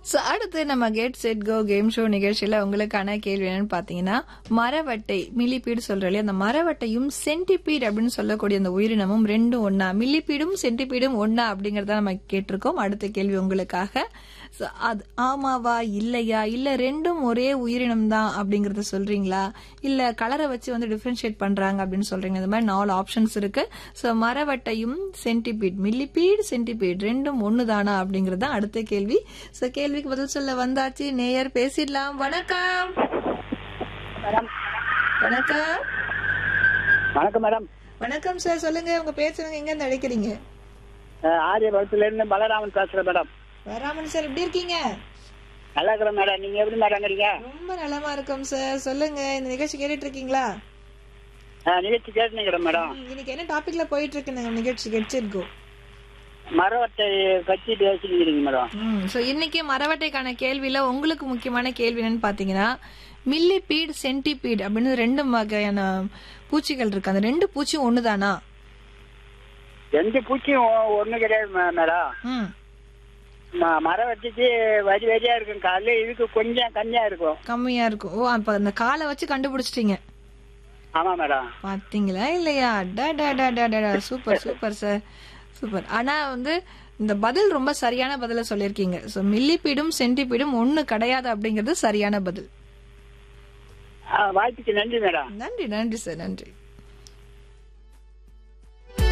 so அடுத்து நம்ம get set go game show நிகழ்ச்சியில உங்களுக்கான கேள்வி என்னன்னு பாத்தீங்கன்னா மரவட்டை மில்லிபீடு சொல்ற இல்லையா அந்த மரவட்டையும் சென்டிபீட் அப்படின்னு சொல்லக்கூடிய அந்த உயிரினமும் ரெண்டும் ஒண்ணா மில்லிபீடும் சென்டிபீடும் ஒண்ணா அப்படிங்கறத நம்ம கேட்டிருக்கோம் அடுத்த கேள்வி உங்களுக்காக So, அது ஆமாவா இல்லையா இல்ல ரெண்டும் ஒரே உயிரினம் தான் அப்படிங்கறத சொல்றீங்களா இல்ல கலரை வச்சு வந்து டிஃபரன்ஷியேட் பண்றாங்க அப்படின்னு சொல்றீங்க இந்த மாதிரி நாலு ஆப்ஷன்ஸ் இருக்கு ஸோ மரவட்டையும் சென்டிபீட் மில்லிபீட் சென்டிபீட் ரெண்டும் ஒண்ணுதானா அப்படிங்கறது தான் அடுத்த கேள்வி ஸோ கேள்விக்கு பதில் சொல்ல வந்தாச்சு நேயர் பேசிடலாம் வணக்கம் மேடம் வணக்கம் வணக்கம் மேடம் வணக்கம் சார் சொல்லுங்க உங்க பேசுறவங்க எங்க இருந்து அழைக்கிறீங்க ஆரியபுரத்துல இருந்து பலராமன் பேசுறேன் மேடம் வராமன் சார் எப்படி இருக்கீங்க நல்லா இருக்கிறேன் மேடம் நீங்க எப்படி மேடம் இருக்கிறீங்க ரொம்ப நலமா இருக்கோம் சார் சொல்லுங்க இந்த நிகழ்ச்சி கேட்டுட்டு இருக்கீங்களா ஆ, நிகழ்ச்சி கேட்டுனுங்கிறேன் மேடம் ம், இன்னைக்கு என்ன டாபிக்ல போயிட்டு இருக்கு இந்த நிகழ்ச்சி கெட்சிருக்கோ மரவட்டை பற்றி பேசிக்கிறீங்க மேடம் ம் ஸோ இன்னைக்கு மரவட்டைக்கான கேள்வியில உங்களுக்கு முக்கியமான கேள்வி என்னன்னு பாத்தீங்கன்னா மில்லிபீட் சென்டிபீட் அப்படின்னு ரெண்டு வகையான பூச்சிகள் இருக்கு அந்த ரெண்டு பூச்சியும் ஒண்ணுதானா எந்த பூச்சியும் ஒ- ஒண்ணும் கிடையாது மே- மேடம் ம் ம- மரவட்டிக்கு வரி வரியா இருக்கும் காலைல இதுக்கு கொஞ்சம் கம்மியா இருக்கும் கம்மியா இருக்கும் ஓ அப்ப அந்த காலை வச்சு கண்டுபிடிச்சிட்டீங்க ஆமா மேடம் பாத்தீங்களா இல்லையா டா டா டா டா டா, டா சூப்பர் சூப்பர் சார் சூப்பர் ஆனா வந்து இந்த பதில் ரொம்ப சரியான பதில சொல்லியிருக்கீங்க ஸோ மில்லிபீடும் சென்டிபீடும் ஒண்ணு கிடையாது அப்படிங்கிறது சரியான பதில் ஆ, வாய்ப்புக்கு நன்றி மேடம் நன்றி நன்றி சார் நன்றி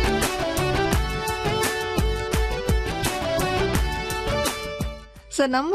சார் நம்ம